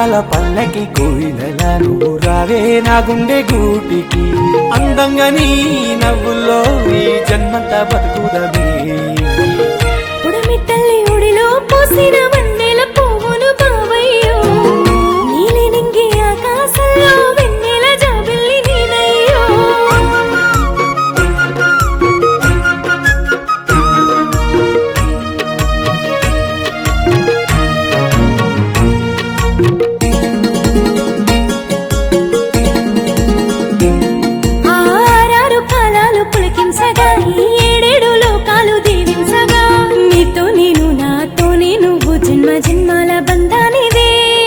రాగాల పల్లకి కోయిలలా నువ్వు రావే నా గుండె గూటికి అందంగా నీ నవ్వుల్లో ఈ జన్మంతా బతుకుదమే ఉడమి తల్లి ఉడిలో పోసిన వన్నెల పువ్వును బావయ్యో నీలి నింగి ఆకాశంలో వెన్నెల జాబిల్లి నేనయ్యో ఆరారు కాలాలు పులకించగా ఈ ఏడేడు లోకాలు దీవించగా నీతో నేను నాతో నువ్వు జన్మ జన్మాల బంధానివే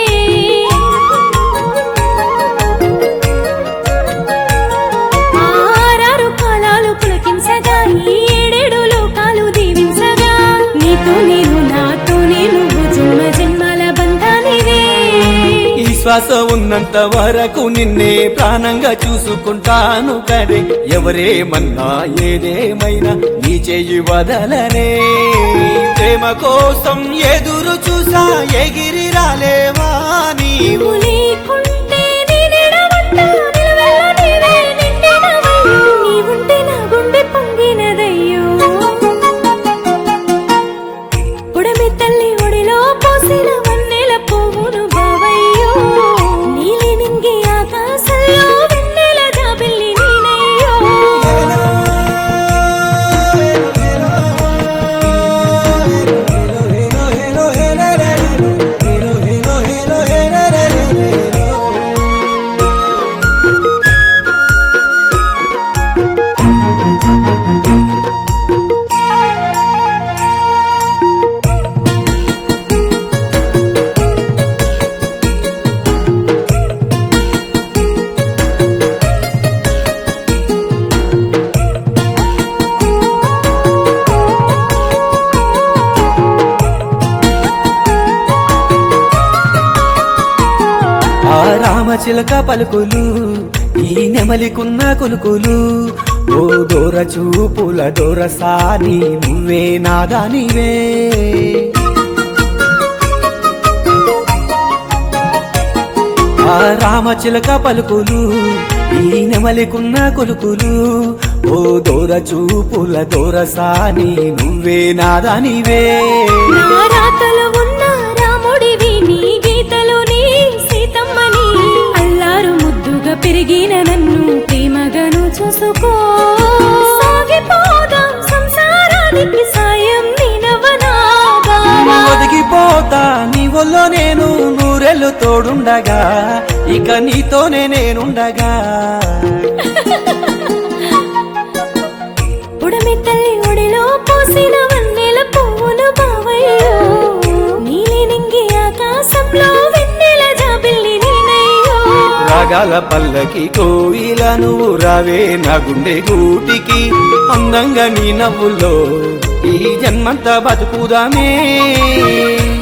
ఆరారు కాలాలు పులకించగా ఈ ఏడేడు లోకాలు దీవించగా నీతో నేను నాతో నువ్వు జన్మ జన్మాల బంధానివే ఈ శ్వాస ఉన్నంత వరకు నిన్నే ప్రాణంగా చూసుకుంటాను కదే ఎవరేమన్నా ఏదేమైనా నీ చెయ్యి వదలనే ప్రేమ కోసం ఎదురు చూసా ఎగిరి రాలేవా నీవు నీవు లేకుంటే నేనెడవట్టా, నిలువెల్ల నీవే నిండినవయ్యో. నీవుంటే నా గుండె పొంగినదయ్యో. ఉడమి తల్లి ఒడిలో పోసిన వన్నెల పువ్వును బావయ్యో. నీలి నింగి ఆకాశంలో వెన్నెల జాబిల్లి నేనయ్యో. ఆ రామచిలక పలుకులు ఈ నెమలికున్న కులుకులు ఓ దూర చూపుల దూర సాని నువ్వే నాదానివే ఆ రామచిలక పలుకులు ఈ నెమలికున్న కులుకులు ఓ దూర చూపుల దూర సాని నువ్వే నాదానివే నా రాతలు ఉన్న రాముడివి నీ గీతలు నీ సీతమ్మని అల్లారు ముద్దుగా పెరిగిన నన్ను ప్రేమగాను చూసుకో సాగిపోదాం సంసారానికి సాయం నేనవనా బావా ఒదిగిపోతా నీ వల్ల నేను నూరెళ్ళు తోడుండగా ఇక నీతోనే నేనుండగా ఉడమి తల్లి ఒడిలో పోసిన వన్నెల పువ్వును బావయ్యో నీలి నింగి ఆకాశంలో వెన్నెల జాబిల్లి నేనయ్యో రాగాల పల్లకి కోయిల నువ్వు రావే నా గుండె గూటికి అందంగా నీ నవ్వుల్లో ఈ జన్మంతా బతుకుదామే